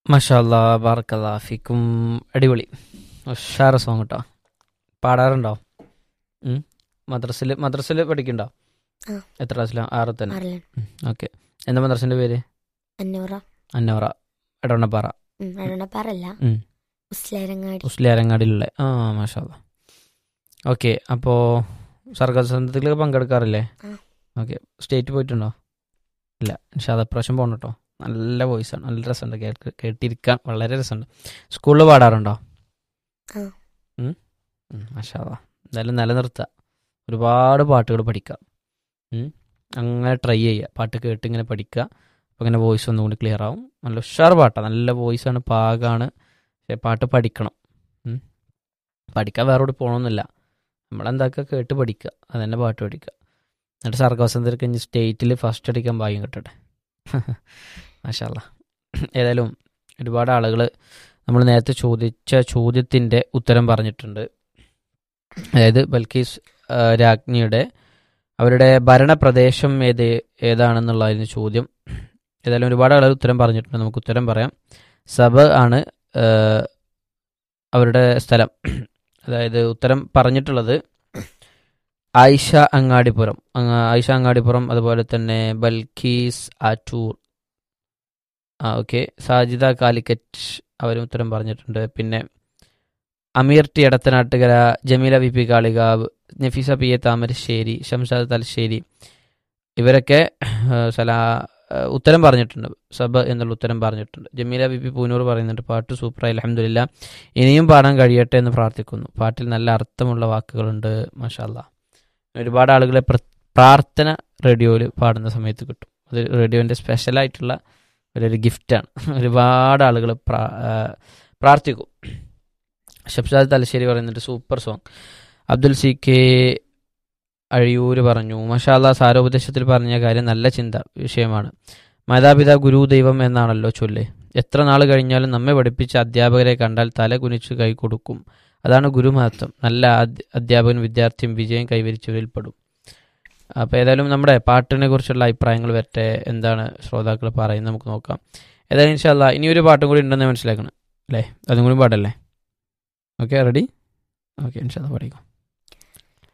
മഷാല്ലാ ബാർക്കല്ലാ ഫിക്കും അടിപൊളി ഉഷാറ് സോങ് കേട്ടോ പാടാറുണ്ടോ മദ്രസിൽ മദ്രസിൽ പഠിക്കണ്ടോ ആ. എത്ര ക്ലാസ്സിലാണ് ആറ് തന്നെ അറിയാൻ ഓക്കെ എന്താ മദ്രസിൻ്റെ പേര് അഞ്ഞൂറ അന്നോറ എടവണ്ണപ്പാറ എഴുണപ്പാറല്ല ഉം. ഉസ്ലേരങ്ങാടി ഉസ്ലിയാരങ്ങാടിയിലുള്ള ആ മാഷാല്ല ഓക്കെ അപ്പോൾ സർഗസന്ധത്തിൽ പങ്കെടുക്കാറില്ലേ ആ. ഓക്കെ സ്റ്റേറ്റ് പോയിട്ടുണ്ടോ ഇല്ല പക്ഷെ അത് പ്രാവശ്യം പോകണം കേട്ടോ നല്ല വോയിസാണ് നല്ല രസമുണ്ട് കേൾക്ക് കേട്ടിരിക്കാൻ വളരെ രസമുണ്ട് സ്കൂളിൽ പാടാറുണ്ടോ ആ. മാഷാല്ല എന്തായാലും നിലനിർത്തുക ഒരുപാട് പാട്ടുകൾ പഠിക്കുക ഉം. അങ്ങനെ ട്രൈ ചെയ്യുക പാട്ട് കേട്ട് ഇങ്ങനെ പഠിക്കുക അപ്പോൾ ഇങ്ങനെ വോയിസ് ഒന്നും കൂടി ക്ലിയർ ആവും നല്ല ഉഷാർ പാട്ടാണ് നല്ല വോയിസാണ് പാകമാണ് പക്ഷേ പാട്ട് പഠിക്കണം ഉം. പഠിക്കാൻ വേറെ എവിടെ പോകണമെന്നില്ല നമ്മളെന്താക്കുക കേട്ട് പഠിക്കുക അതന്നെ പാട്ട് പഠിക്കുക എന്നിട്ട് സർഗവസന്തത്തിൽ കഴിഞ്ഞ് സ്റ്റേറ്റിൽ ഫസ്റ്റ് അടിക്കാൻ ഭാഗ്യം കിട്ടട്ടെ മാഷാല്ല ഏതായാലും ഒരുപാട് ആളുകൾ നമ്മൾ നേരത്തെ ചോദിച്ച ചോദ്യത്തിൻ്റെ ഉത്തരം പറഞ്ഞിട്ടുണ്ട് അതായത് ബൽക്കീസ് ആ, രാജ്ഞിയുടെ അവരുടെ ഭരണപ്രദേശം ഏത് ഏതാണെന്നുള്ളതിന് ചോദ്യം ഏതായാലും ഒരുപാട് ആളുകൾ ഉത്തരം പറഞ്ഞിട്ടുണ്ട് നമുക്ക് ഉത്തരം പറയാം സബ് ആണ് ആ, അവരുടെ സ്ഥലം അതായത് ഉത്തരം പറഞ്ഞിട്ടുള്ളത് ആയിഷ അങ്ങാടിപ്പുറം അങ്ങ- ആയിഷ അങ്ങാടിപ്പുറം അതുപോലെ തന്നെ ബൽക്കീസ് ആറ്റൂർ ആ ഓക്കെ സാജിദ കാലിക്കറ്റ് അവരും ഉത്തരം പറഞ്ഞിട്ടുണ്ട് പിന്നെ Ameer T Edathanattukara Jameela V P Kalikavu Nafeesa P A Thamarassery Shamshad Thalassery ഇവരൊക്കെ ആ, സലാ ആ, ഉത്തരം പറഞ്ഞിട്ടുണ്ട് സബ് എന്നുള്ള ഉത്തരം പറഞ്ഞിട്ടുണ്ട് ജമീല ബി പി പൂനൂർ പറയുന്നുണ്ട് പാട്ട് സൂപ്പറായി അലഹമില്ല ഇനിയും പാടാൻ കഴിയട്ടെ എന്ന് പ്രാർത്ഥിക്കുന്നു പാട്ടിൽ നല്ല അർത്ഥമുള്ള വാക്കുകളുണ്ട് മാഷാല്ല ഒരുപാട് ആളുകളെ പ്ര- പ്രാർത്ഥന റേഡിയോയിൽ പാടുന്ന സമയത്ത് കിട്ടും അത് റേഡിയോൻ്റെ സ്പെഷ്യലായിട്ടുള്ള ഒരു ഗിഫ്റ്റാണ് ഒരുപാട് ആളുകൾ പ്രാ- ആ, പ്രാർത്ഥിക്കും ഷബ്ഷാദ് തലശ്ശേരി പറയുന്നുണ്ട് super song Abdul C K Azhiyur പറഞ്ഞു മഷാല്ല സാരോപദേശത്തിൽ പറഞ്ഞ കാര്യം നല്ല ചിന്ത വിഷയമാണ് മാതാപിതാ ഗുരു ദൈവം എന്നാണല്ലോ ചൊല്ല് എത്ര നാൾ കഴിഞ്ഞാലും നമ്മെ പഠിപ്പിച്ച അധ്യാപകരെ കണ്ടാൽ തല കുനിച്ച് കൈ കൊടുക്കും അതാണ് ഗുരുമഹത്വം നല്ല അധ്യ- അധ്യാപകൻ വിദ്യാർത്ഥിയും വിജയം കൈവരിച്ചവരിൽ പെടും അപ്പോൾ ഏതായാലും നമ്മുടെ പാട്ടിനെ കുറിച്ചുള്ള അഭിപ്രായങ്ങൾ വരട്ടെ എന്താണ് ശ്രോതാക്കൾ പറയുന്നത് നമുക്ക് നോക്കാം ഏതായാലും ഇൻഷാല്ല ഇനി ഒരു പാട്ടും കൂടി ഉണ്ടെന്ന് മനസ്സിലാക്കണം അല്ലേ അതും കൂടി പാടല്ലേ ഓക്കെ റെഡി ഓക്കെ ഇൻഷാല്ല പഠിക്കാം